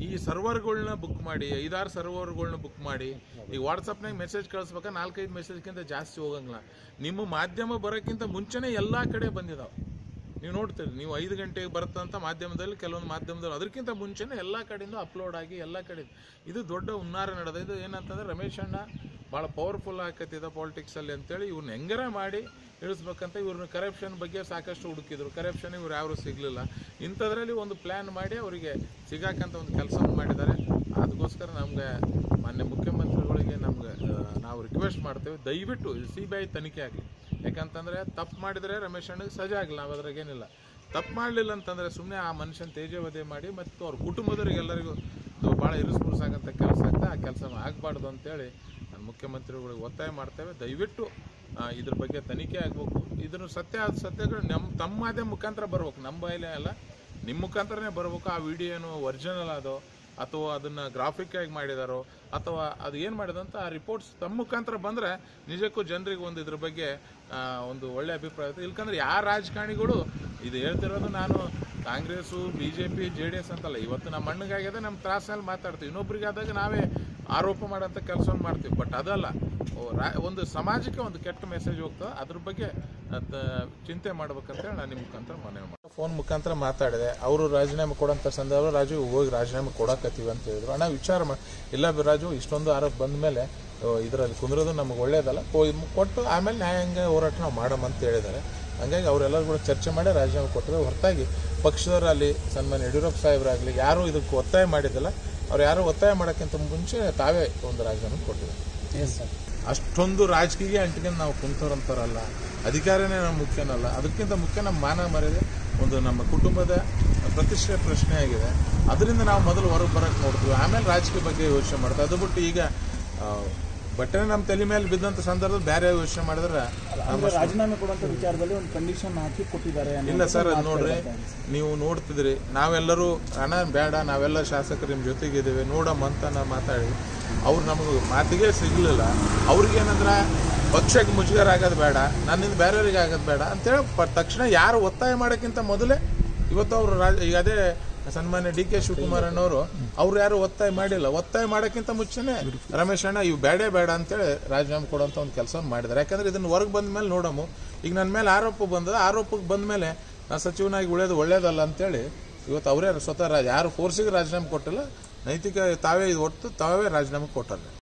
ಈ ಸರ್ವರ್ಗಳನ್ನ ಬುಕ್ ಮಾಡಿ ಐದಾರು ಸರ್ವರ್ಗಳನ್ನ ಬುಕ್ ಮಾಡಿ ಈಗ ವಾಟ್ಸಪ್ನಾಗ ಮೆಸೇಜ್ ಕಳಿಸ್ಬೇಕಾ ನಾಲ್ಕೈದು ಮೆಸೇಜ್ಗಿಂತ ಜಾಸ್ತಿ ಹೋಗಂಗಿಲ್ಲ ನಿಮ್ಮ ಮಾಧ್ಯಮ ಬರೋಕ್ಕಿಂತ ಮುಂಚೆನೇ ಎಲ್ಲ ಕಡೆ ಬಂದಿದಾವೆ ನೀವು ನೋಡ್ತೀರಿ ನೀವು ಐದು ಗಂಟೆಗೆ ಬರುತ್ತಂತ ಮಾಧ್ಯಮದಲ್ಲಿ ಕೆಲವೊಂದು ಮಾಧ್ಯಮದಲ್ಲಿ ಅದಕ್ಕಿಂತ ಮುಂಚೆನೇ ಎಲ್ಲ ಕಡೆಯಿಂದ ಅಪ್ಲೋಡ್ ಆಗಿ ಎಲ್ಲ ಕಡೆ ಇದು ದೊಡ್ಡ ಹುನ್ನಾರ ನಡೆದ ಇದು ಏನಂತಂದ್ರೆ ರಮೇಶ್ ಅಣ್ಣ ಭಾಳ ಪವರ್ಫುಲ್ ಆಕತ್ತಿದ ಪಾಲಿಟಿಕ್ಸಲ್ಲಿ ಅಂತೇಳಿ ಇವ್ರನ್ನ ಹೆಂಗಾರ ಮಾಡಿ ಇಳಿಸ್ಬೇಕಂತ ಇವ್ರನ್ನ ಕರಪ್ಷನ್ ಬಗ್ಗೆ ಸಾಕಷ್ಟು ಹುಡುಕಿದ್ರು ಕರಪ್ಷನ್ ಇವ್ರು ಯಾರು ಸಿಗಲಿಲ್ಲ ಇಂಥದ್ರಲ್ಲಿ ಒಂದು ಪ್ಲ್ಯಾನ್ ಮಾಡಿ ಅವರಿಗೆ ಸಿಗಾಕಂತ ಒಂದು ಕೆಲಸ ಮಾಡಿದ್ದಾರೆ ಅದಕ್ಕೋಸ್ಕರ ನಮಗೆ ಮಾನ್ಯ ಮುಖ್ಯಮಂತ್ರಿಗಳಿಗೆ ನಮ್ಗೆ ಆ, ನಾವು ರಿಕ್ವೆಸ್ಟ್ ಮಾಡ್ತೇವೆ ದಯವಿಟ್ಟು ಸಿ ಬಿ ಐ ತನಿಖೆ ಆಗಲಿ ಯಾಕಂತಂದರೆ ತಪ್ಪು ಮಾಡಿದರೆ ರಮೇಶ್ ಅಣ್ಣಗೆ ಸಜಾ ಆಗಲಿ ನಾವು ಅದ್ರಾಗೇನಿಲ್ಲ ತಪ್ಪು ಮಾಡಲಿಲ್ಲ ಅಂತಂದರೆ ಸುಮ್ಮನೆ ಆ ಮನುಷ್ಯನ ತೇಜವಧೆ ಮಾಡಿ ಮತ್ತು ಅವ್ರ ಕುಟುಂಬದವ್ರಿಗೆ ಎಲ್ಲರಿಗೂ ಇದು ಭಾಳ ಇರಿಸ್ಪುರ್ಸಾಗಂಥ ಕೆಲಸ ಆಗ್ತಾ ಆ ಕೆಲಸ ಆಗಬಾರ್ದು ಅಂತೇಳಿ ನಾನು ಮುಖ್ಯಮಂತ್ರಿಗಳಿಗೆ ಒತ್ತಾಯ ಮಾಡ್ತೇವೆ ದಯವಿಟ್ಟು ಆ, ಇದ್ರ ಬಗ್ಗೆ ತನಿಖೆ ಆಗಬೇಕು ಇದ್ರ ಸತ್ಯ ಆದ ಸತ್ಯಗಳು ನಮ್ಮ ತಮ್ಮ ಮಾಧ್ಯಮ ಮುಖಾಂತರ ಬರ್ಬೇಕು ನಮ್ಮ ಬಾಯಿಲೆ ಅಲ್ಲ ನಿಮ್ಮ ಮುಖಾಂತರನೇ ಬರ್ಬೇಕು ಆ ವಿಡಿಯೋ ಏನು ಒರಿಜಿನಲ್ ಅದೋ ಅಥವಾ ಅದನ್ನ ಗ್ರಾಫಿಕ್ ಆಗಿ ಮಾಡಿದಾರೋ ಅಥವಾ ಅದು ಏನು ಮಾಡಿದಂತ ಆ ರಿಪೋರ್ಟ್ಸ್ ತಮ್ಮ ಮುಖಾಂತರ ಬಂದ್ರೆ ನಿಜಕ್ಕೂ ಜನರಿಗೆ ಒಂದು ಇದ್ರ ಬಗ್ಗೆ ಆ, ಒಂದು ಒಳ್ಳೆ ಅಭಿಪ್ರಾಯ ಇರುತ್ತೆ ಇಲ್ಕಂದ್ರೆ ಯಾವ ರಾಜಕಾರಣಿಗಳು ಇದು ಹೇಳ್ತಿರೋದು ನಾನು Congress B J P J D S ಅಂತಲ್ಲ ಇವತ್ತು ನಮ್ಮ ಮಣ್ಣಿಗಾಗ್ಯದ ನಮ್ಮ ತ್ರಾಸಲ್ಲಿ ಮಾತಾಡ್ತೀವಿ ಇನ್ನೊಬ್ರಿಗಾದಾಗ ನಾವೇ ಆರೋಪ ಮಾಡೋಂಥ ಕೆಲಸ ಮಾಡ್ತೀವಿ ಬಟ್ ಅದಲ್ಲ ಓ, ರಾ- ಒಂದು ಸಮಾಜಕ್ಕೆ ಒಂದು ಕೆಟ್ಟ ಮೆಸೇಜ್ ಹೋಗ್ತದೆ ಅದ್ರ ಬಗ್ಗೆ ಅದ್, ಚಿಂತೆ ಮಾಡ್ಬೇಕಂತೇಳಿ ನಾನು ನಿಮ್ಮ ಮುಖಾಂತರ ಮನವಿ ಮಾಡಿ ಫೋನ್ ಮುಖಾಂತರ ಮಾತಾಡಿದೆ ಅವರು ರಾಜೀನಾಮೆ ಕೊಡೋಂಥ ಸಂದರ್ಭ ರಾಜು ಹೋಗಿ ರಾಜೀನಾಮೆ ಕೊಡಕತ್ತೀವಿ ಅಂತ ಹೇಳಿದ್ರು ಅಣ್ಣ ವಿಚಾರ ಮಾಡಿ ಇಲ್ಲ ಬಿ ರಾಜು ಇಷ್ಟೊಂದು ಆರೋಪ ಬಂದ ಮೇಲೆ ಇದರಲ್ಲಿ ಕುಂದ್ರೋದು ನಮಗೆ ಒಳ್ಳೇದಲ್ಲ ಹೋಗಿ ಕೊಟ್ಟು ಆಮೇಲೆ ನ್ಯಾಯಾಂಗ ಹೋರಾಟ ನಾವು ಮಾಡಮ್ ಅಂತ ಹೇಳಿದ್ದಾರೆ ಹಂಗಾಗಿ ಅವರೆಲ್ಲರೂ ಕೂಡ ಚರ್ಚೆ ಮಾಡಿ ರಾಜೀನಾಮೆ ಕೊಟ್ಟರೆ ಹೊರತಾಗಿ ಪಕ್ಷದವರಲ್ಲಿ ಸನ್ಮಾನ್ಯ ಯಡಿಯೂರಪ್ಪ ಸಾಹೇಬರಾಗಲಿ ಯಾರೂ ಇದಕ್ಕೆ ಒತ್ತಾಯ ಮಾಡಿದ್ದಿಲ್ಲ ಅವ್ರು ಯಾರು ಒತ್ತಾಯ ಮಾಡೋಕ್ಕಿಂತ ಮುಂಚೆ ತಾವೇ ಒಂದು ರಾಜೀನಾಮೆ ಕೊಟ್ಟಿದ್ದಾರೆ ಅಷ್ಟೊಂದು ರಾಜಕೀಯ ಅಂಟಿಕೊಂಡು ನಾವು ಕುಂತವ್ರಂತಾರಲ್ಲ ಅಧಿಕಾರನೇ ನಮ್ಮ ಮುಖ್ಯನಲ್ಲ ಅದಕ್ಕಿಂತ ಮುಖ್ಯ ನಮ್ಮ ಮಾನ ಮರ್ಯಾದೆ ಒಂದು ನಮ್ಮ ಕುಟುಂಬದ ಪ್ರತಿಷ್ಠೆ ಪ್ರಶ್ನೆ ಆಗಿದೆ ಅದರಿಂದ ನಾವು ಮೊದಲು ಹೊರಗೆ ಬರಕ್ಕೆ ನೋಡ್ತೀವಿ ಆಮೇಲೆ ರಾಜಕೀಯ ಬಗ್ಗೆ ಯೋಚನೆ ಮಾಡ್ತೀವಿ ಅದು ಬಿಟ್ಟು ಈಗ ಆ, ಬಟ್ಟೆನೇ ನಮ್ಮ ತಲೆ ಮೇಲೆ ಬಿದ್ದಂಥ ಸಂದರ್ಭದಲ್ಲಿ ಬೇರೆ ಯೋಚನೆ ಮಾಡಿದ್ರೆ ಅಂದ್ರೆ ರಾಜೀನಾಮೆ ಕೊಡುವಂತ ವಿಚಾರದಲ್ಲಿ ಒಂದು ಕಂಡೀಷನ್ ಹಾಕಿ ಕೊಟ್ಟಿದ್ದಾರೆ ಅನ್ನೋ ಇಲ್ಲ ಸರ್ ಅದು ಮಾತು ನೋಡ್ರಿ ಕೇಳ್ತಾ ಇದ್ದೀನಿ. ನೀವು ನೋಡ್ತಿದ್ರಿ ನಾವೆಲ್ಲರೂ ಹಣ ಬೇಡ ನಾವೆಲ್ಲ ಶಾಸಕರು ನಿಮ್ಮ ಜೊತೆಗಿದ್ದೀವಿ ನೋಡಮ್ಮ ಅಂತ ನಾ ಮಾತಾಡಿ ಅವ್ರು ನಮಗೆ ಮಾತಿಗೆ ಸಿಗ್ಲಿಲ್ಲ ಅವ್ರಿಗೇನಂದ್ರೆ ಪಕ್ಷಕ್ಕೆ ಮುಜುಗರ ಆಗೋದು ಬೇಡ ನನ್ನಿಂದ ಬೇರೆಯವ್ರಿಗೆ ಆಗೋದು ಬೇಡ ಅಂತೇಳಿ ಪ ತಕ್ಷಣ ಯಾರು ಒತ್ತಾಯ ಮಾಡೋಕ್ಕಿಂತ ಮೊದಲೇ ಇವತ್ತು ಅವರು ರಾಜ ಈಗ ಅದೇ ಸನ್ಮಾನ್ಯ ಡಿ ಕೆ ಶಿವಕುಮಾರ್ ಅನ್ನೋರು ಅವ್ರು ಯಾರು ಒತ್ತಾಯ ಮಾಡಿಲ್ಲ ಒತ್ತಾಯ ಮಾಡೋಕ್ಕಿಂತ ಮುಂಚೆನೆ ರಮೇಶ್ ಅಣ್ಣ ಇವು ಬೇಡೇ ಬೇಡ ಅಂತೇಳಿ ರಾಜೀನಾಮೆ ಕೊಡುವಂಥ ಒಂದು ಕೆಲಸ ಮಾಡಿದ್ದಾರೆ ಯಾಕಂದ್ರೆ ಇದನ್ನ ಹೊರಗೆ ಬಂದ ಮೇಲೆ ನೋಡಮು ಈಗ ನನ್ನ ಮೇಲೆ ಆರೋಪ ಬಂದದ ಆರೋಪಕ್ಕೆ ಬಂದ ಮೇಲೆ ನಾ ಸಚಿವನಾಗಿ ಉಳಿಯೋದು ಒಳ್ಳೇದಲ್ಲ ಅಂತೇಳಿ ಇವತ್ತು ಅವರೇ ಸ್ವತಃ ರಾ- ಯಾರು ಫೋರ್ಸಿಗೆ ರಾಜೀನಾಮೆ ಕೊಟ್ಟಿಲ್ಲ ನೈತಿಕ ತಾವೇ ಇದು ಒಟ್ಟು ತಾವೇ ರಾಜೀನಾಮೆ ಕೊಟ್ಟಾರೆ